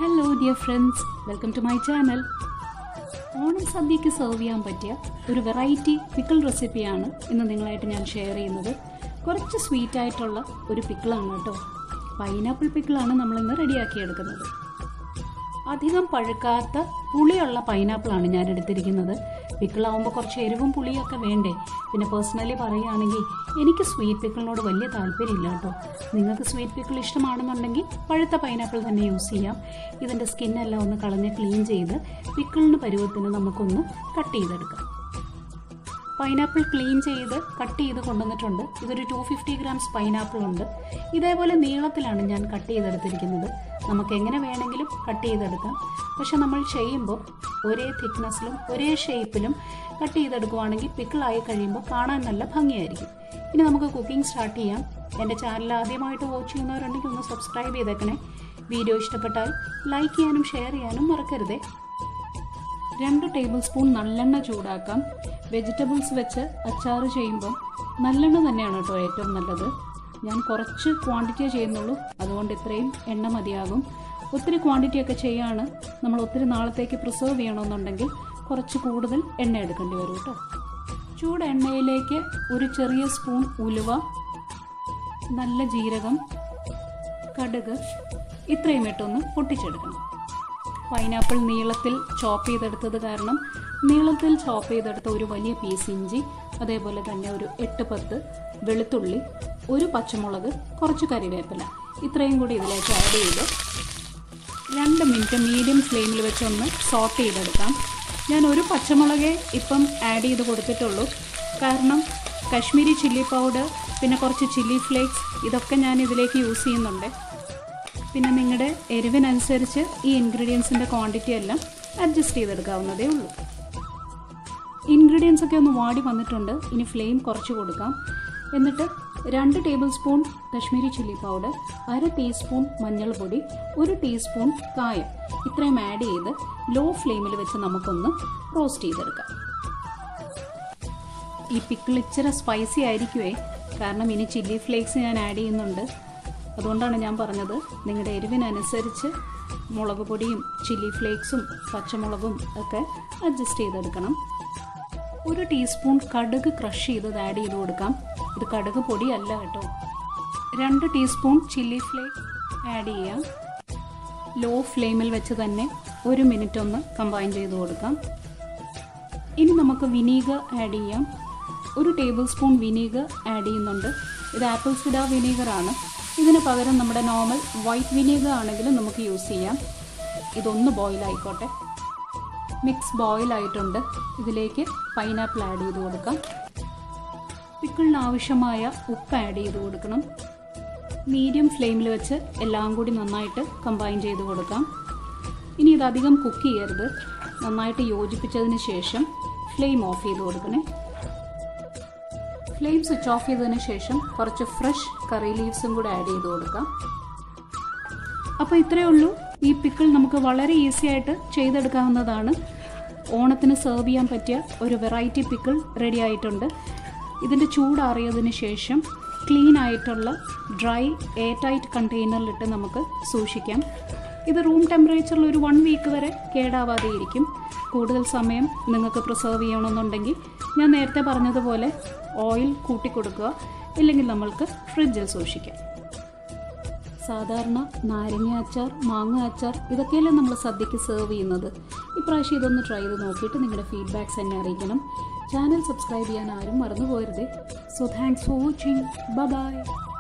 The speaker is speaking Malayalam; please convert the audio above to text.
hello dear friends welcome to my channel Onam സദ്യക്ക് സെർവ് ചെയ്യാൻ പറ്റിയ ഒരു വെറൈറ്റി പിക്കിൾ റെസിപ്പിയാണ് ഇന്ന് നിങ്ങളായിട്ട് ഞാൻ ഷെയർ ചെയ്യുന്നത് കുറച്ച് സ്വീറ്റ് ആയിട്ടുള്ള ഒരു പിക്കിളാണ് കേട്ടോ പൈനാപ്പിൾ പിക്കിളാണ് നമ്മളിന്ന് റെഡിയാക്കി എടുക്കുന്നത് അധികം പഴുക്കാത്ത പുളിയുള്ള പൈനാപ്പിളാണ് ഞാൻ എടുത്തിരിക്കുന്നത് പിക്കിളാവുമ്പോൾ കുറച്ച് എരിവും പുളിയൊക്കെ വേണ്ടേ പിന്നെ പേഴ്സണലി പറയുകയാണെങ്കിൽ എനിക്ക് സ്വീറ്റ് പിക്കിളിനോട് വലിയ താല്പര്യമില്ല കേട്ടോ നിങ്ങൾക്ക് സ്വീറ്റ് പിക്കിൾ ഇഷ്ടമാണെന്നുണ്ടെങ്കിൽ പഴുത്ത പൈനാപ്പിൾ തന്നെ യൂസ് ചെയ്യാം ഇതിൻ്റെ സ്കിന്നെല്ലാം ഒന്ന് കളഞ്ഞ് ക്ലീൻ ചെയ്ത് പിക്കിളിന് പരുവത്തിന് നമുക്കൊന്ന് കട്ട് ചെയ്തെടുക്കാം പൈനാപ്പിൾ ക്ലീൻ ചെയ്ത് കട്ട് ചെയ്ത് കൊണ്ടുവന്നിട്ടുണ്ട് ഇതൊരു ടു ഫിഫ്റ്റി ഗ്രാംസ് പൈനാപ്പിൾ ഉണ്ട് ഇതേപോലെ നീളത്തിലാണ് ഞാൻ കട്ട് ചെയ്തെടുത്തിരിക്കുന്നത് നമുക്ക് എങ്ങനെ വേണമെങ്കിലും കട്ട് ചെയ്തെടുക്കാം പക്ഷെ നമ്മൾ ചെയ്യുമ്പോൾ ഒരേ തിക്നെസ്സിലും ഒരേ ഷേപ്പിലും കട്ട് ചെയ്തെടുക്കുവാണെങ്കിൽ പിക്കിളായി കഴിയുമ്പോൾ കാണാൻ നല്ല ഭംഗിയായിരിക്കും ഇനി നമുക്ക് കുക്കിംഗ് സ്റ്റാർട്ട് ചെയ്യാം എൻ്റെ ചാനൽ ആദ്യമായിട്ട് വാച്ച് ചെയ്യുന്നവരുണ്ടെങ്കിൽ ഒന്ന് സബ്സ്ക്രൈബ് ചെയ്തേക്കണേ വീഡിയോ ഇഷ്ടപ്പെട്ടാൽ ലൈക്ക് ചെയ്യാനും ഷെയർ ചെയ്യാനും മറക്കരുതേ രണ്ട് ടേബിൾ സ്പൂൺ നല്ലെണ്ണ ചൂടാക്കാം വെജിറ്റബിൾസ് വെച്ച് അച്ചാർ ചെയ്യുമ്പം നല്ലെണ്ണ തന്നെയാണ് കേട്ടോ ഏറ്റവും നല്ലത് ഞാൻ കുറച്ച് ക്വാണ്ടിറ്റിയേ ചെയ്യുന്നുള്ളൂ അതുകൊണ്ട് ഇത്രയും എണ്ണ മതിയാകും ഒത്തിരി ക്വാണ്ടിറ്റി ഒക്കെ ചെയ്യാണ് നമ്മൾ ഒത്തിരി നാളത്തേക്ക് പ്രിസർവ് ചെയ്യണമെന്നുണ്ടെങ്കിൽ കുറച്ച് കൂടുതൽ എണ്ണ എടുക്കേണ്ടി വരും കേട്ടോ ചൂട് എണ്ണയിലേക്ക് ഒരു ചെറിയ സ്പൂൺ ഉലുവ നല്ല ജീരകം കടുക് ഇത്രയും ഇട്ടൊന്ന് പൊട്ടിച്ചെടുക്കണം പൈനാപ്പിൾ നീളത്തിൽ ചോപ്പ് ചെയ്തെടുത്തത് കാരണം നീളത്തിൽ ചോപ്പ് ചെയ്തെടുത്ത ഒരു വലിയ പീസ് ഇഞ്ചി അതേപോലെ തന്നെ ഒരു എട്ട് പത്ത് വെളുത്തുള്ളി ഒരു പച്ചമുളക് കുറച്ച് കറിവേപ്പില ഇത്രയും കൂടി ഇതിലേക്ക് ആഡ് ചെയ്ത് രണ്ട് മിനിറ്റ് മീഡിയം ഫ്ലെയിമിൽ വെച്ചൊന്ന് സോട്ട് ചെയ്തെടുക്കാം ഞാൻ ഒരു പച്ചമുളകേ ഇപ്പം ആഡ് ചെയ്ത് കൊടുത്തിട്ടുള്ളൂ കാരണം കശ്മീരി ചില്ലി പൗഡർ പിന്നെ കുറച്ച് ചില്ലി ഫ്ലേക്സ് ഇതൊക്കെ ഞാൻ ഇതിലേക്ക് യൂസ് ചെയ്യുന്നുണ്ട് പിന്നെ നിങ്ങളുടെ എരിവിനനുസരിച്ച് ഈ ഇൻഗ്രീഡിയൻസിൻ്റെ ക്വാണ്ടിറ്റി എല്ലാം അഡ്ജസ്റ്റ് ചെയ്തെടുക്കാവുന്നതേ ഉള്ളൂ ഇൻഗ്രീഡിയൻസ് ഒക്കെ ഒന്ന് വാടി വന്നിട്ടുണ്ട് ഇനി ഫ്ലെയിം കുറച്ച് കൊടുക്കാം എന്നിട്ട് രണ്ട് tablespoon Kashmiri chilli powder അര ടീസ്പൂൺ മഞ്ഞൾപ്പൊടി ഒരു ടീസ്പൂൺ കായം ഇത്രയും ആഡ് ചെയ്ത് ലോ ഫ്ലെയിമിൽ വെച്ച് നമുക്കൊന്ന് റോസ്റ്റ് ചെയ്തെടുക്കാം ഈ പിക്കിൾ ഇച്ചിരി സ്പൈസി ആയിരിക്കുമേ കാരണം ഇനി ചില്ലി ഫ്ലേക്സ് ഞാൻ ആഡ് ചെയ്യുന്നുണ്ട് അതുകൊണ്ടാണ് ഞാൻ പറഞ്ഞത് നിങ്ങളുടെ എരിവിനനുസരിച്ച് മുളക് പൊടിയും ചില്ലി ഫ്ലേക്സും പച്ചമുളകും ഒക്കെ അഡ്ജസ്റ്റ് ചെയ്തെടുക്കണം ഒരു ടീസ്പൂൺ കടുക് ക്രഷ് ചെയ്തത് ആഡ് ചെയ്ത് കൊടുക്കാം ഇത് കടുക് പൊടിയല്ല കേട്ടോ രണ്ട് ടീസ്പൂൺ ചില്ലി ഫ്ലേക്സ് ആഡ് ചെയ്യാം ലോ ഫ്ലെയിമിൽ വെച്ച് തന്നെ ഒരു മിനിറ്റ് ഒന്ന് കമ്പൈൻ ചെയ്ത് കൊടുക്കാം ഇനി നമുക്ക് വിനീഗർ ആഡ് ചെയ്യാം ഒരു ടേബിൾ സ്പൂൺ വിനീഗർ ആഡ് ചെയ്യുന്നുണ്ട് ഇത് ആപ്പിൾ സിഡ വിനീഗറാണ് ഇതിന് പകരം നമ്മുടെ നോർമൽ വൈറ്റ് വിനീഗർ ആണെങ്കിലും നമുക്ക് യൂസ് ചെയ്യാം ഇതൊന്ന് ബോയിൽ ആയിക്കോട്ടെ മിക്സ് ബോയിൽ ആയിട്ടുണ്ട് ഇതിലേക്ക് പൈനാപ്പിൾ ആഡ് ചെയ്ത് കൊടുക്കാം പിക്കിളിന് ആവശ്യമായ ഉപ്പ് ആഡ് ചെയ്ത് കൊടുക്കണം മീഡിയം ഫ്ലെയിമിൽ വെച്ച് എല്ലാം കൂടി നന്നായിട്ട് കമ്പൈൻ ചെയ്ത് കൊടുക്കാം ഇനി ഇത് അധികം കുക്ക് ചെയ്യരുത് നന്നായിട്ട് യോജിപ്പിച്ചതിന് ശേഷം ഫ്ലെയിം ഓഫ് ചെയ്ത് കൊടുക്കണേ ഫ്ലെയിം സ്വിച്ച് ഓഫ് ചെയ്തതിന് ശേഷം കുറച്ച് ഫ്രഷ് കറി ലീവ്സും കൂടെ ആഡ് ചെയ്ത് കൊടുക്കാം അപ്പോൾ ഇത്രയേ ഉള്ളൂ ഈ പിക്കിൾ നമുക്ക് വളരെ ഈസി ആയിട്ട് ചെയ്തെടുക്കാവുന്നതാണ് ഓണത്തിന് സെർവ് ചെയ്യാൻ പറ്റിയ ഒരു വെറൈറ്റി പിക്കിൾ റെഡി ആയിട്ടുണ്ട് ഇതിൻ്റെ ചൂടാറിയതിന് ശേഷം ക്ലീൻ ആയിട്ടുള്ള ഡ്രൈ എയർ ടൈറ്റ് കണ്ടെയ്നറിലിട്ട് നമുക്ക് സൂക്ഷിക്കാം ഇത് റൂം ടെമ്പറേച്ചറിൽ ഒരു വൺ വീക്ക് വരെ കേടാവാതെ ഇരിക്കും കൂടുതൽ സമയം നിങ്ങൾക്ക് പ്രിസർവ് ചെയ്യണമെന്നുണ്ടെങ്കിൽ ഞാൻ നേരത്തെ പറഞ്ഞതുപോലെ ഓയിൽ കൂട്ടിക്കൊടുക്കുക ഇല്ലെങ്കിൽ നമ്മൾക്ക് ഫ്രിഡ്ജിൽ സൂക്ഷിക്കാം സാധാരണ നാരങ്ങ അച്ചാർ മാങ്ങ അച്ചാർ ഇതൊക്കെയല്ലേ നമ്മൾ സദ്യക്ക് സെർവ് ചെയ്യുന്നത് ഇപ്രാവശ്യം ഇതൊന്ന് ട്രൈ ചെയ്ത് നോക്കിയിട്ട് നിങ്ങളുടെ ഫീഡ്ബാക്ക്സ് എന്നെ അറിയിക്കണം ചാനൽ സബ്സ്ക്രൈബ് ചെയ്യാൻ ആരും മറന്നു പോകരുതേ so thanks for watching by